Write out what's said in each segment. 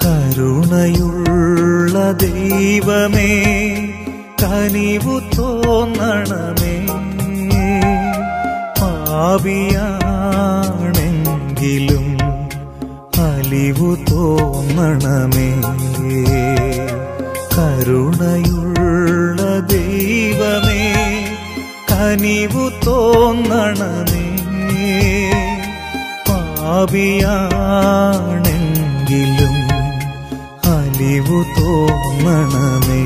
കരുണയുള്ള ദൈവമേ കനിവു തോന്നണമേ പാപിയാണെങ്കിലും അലിവു തോന്നണമേ കരുണയുള്ള ദൈവമേ കനിവു തോന്നണമേ പാപിയാണെങ്കിലും അലിവു തോന്നണമേ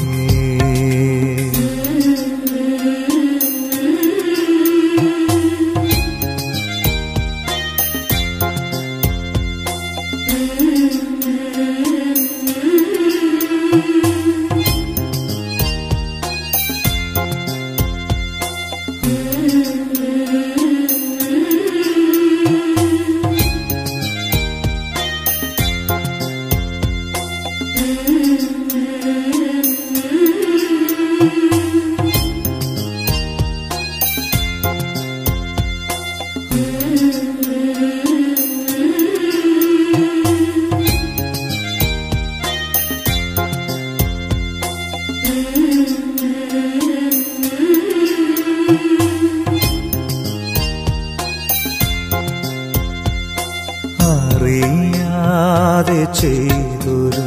അറിയാതെ ചെയ്തൊരു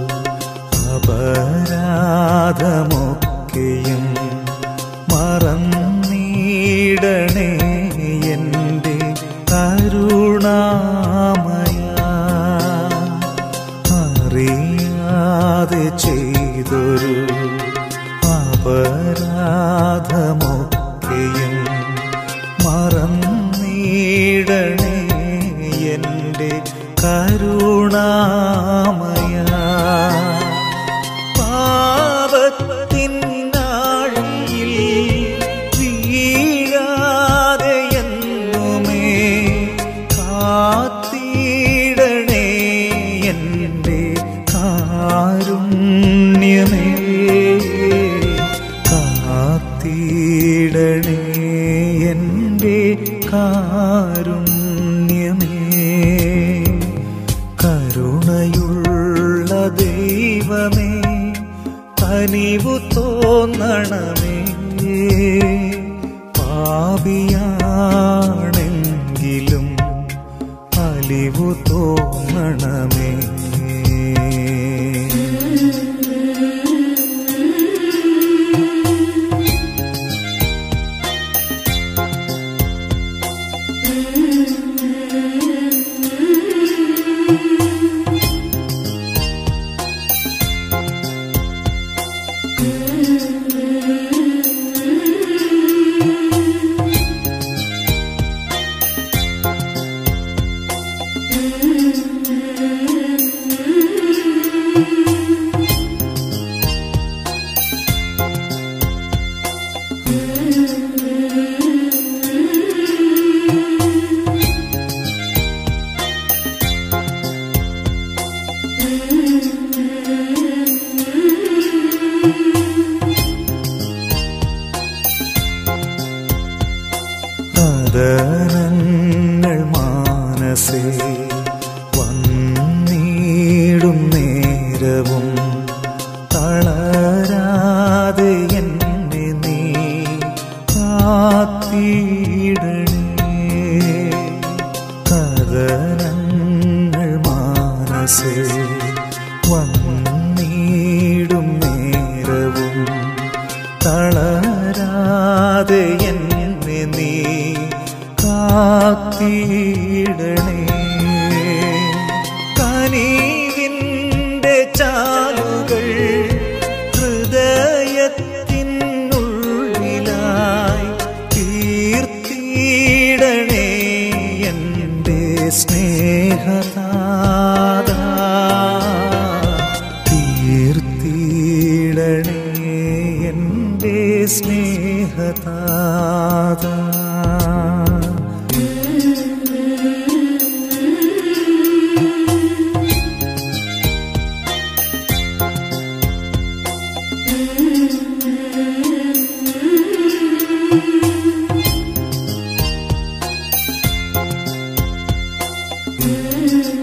അപരാധമൊക്കെയും മറന്നീടണേ എൻ്റെ കരുണാമയ അറിയാതെ ചെയ്തൊരു അപരാധമൊക്കെയും മറന്നീടണേ എൻ്റെ കരുണാമയ പാപത്തിനാഴിയിൽ വീഴാതെ എന്നുമേ കാത്തിടണേ എൻ്റെ കാരുണ്യമേ കാത്തിടണേ എൻ്റെ കാരുണ്യമേ കരുണയുള്ള ദൈവമേ കനിവു തോന്നണമേ പാപിയാണെങ്കിലും അലിവു തോന്നണമേ കഥനങ്ങൾ മാനസേ വന്നിടും നേരവും തളരാതെ എന്നെ നീ കാത്തിടണേ കഥനങ്ങൾ മാനസേ വന്നിടും നേരവും തളരാതെ എന്നെ നീ കാത്തിടണേ കനീവിൻ്റെ ചാലുകൾ ഹൃദയത്തിനുള്ളിലായി തീർത്തിടണേ എൻ്റെ സ്നേഹനാഥ തീർത്തിടണേ എൻ്റെ സ്നേഹനാഥ Thank you.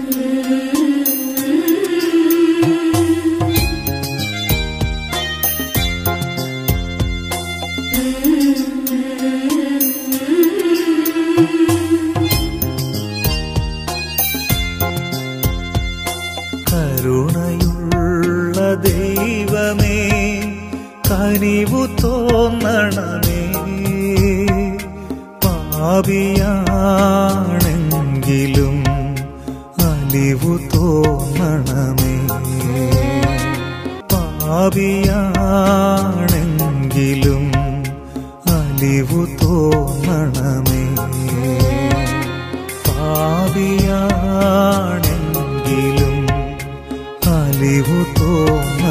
കരുണയുള്ള ദൈവമേ കനിവു തോന്നണമേ പാപിയാണെങ്കിലും അലിവു തോന്നണമേ പാപിയാണെങ്കിലും അലിവു തോന്നണമേ പാപിയാണെങ്കിലും അലിവു തോന്നണമേ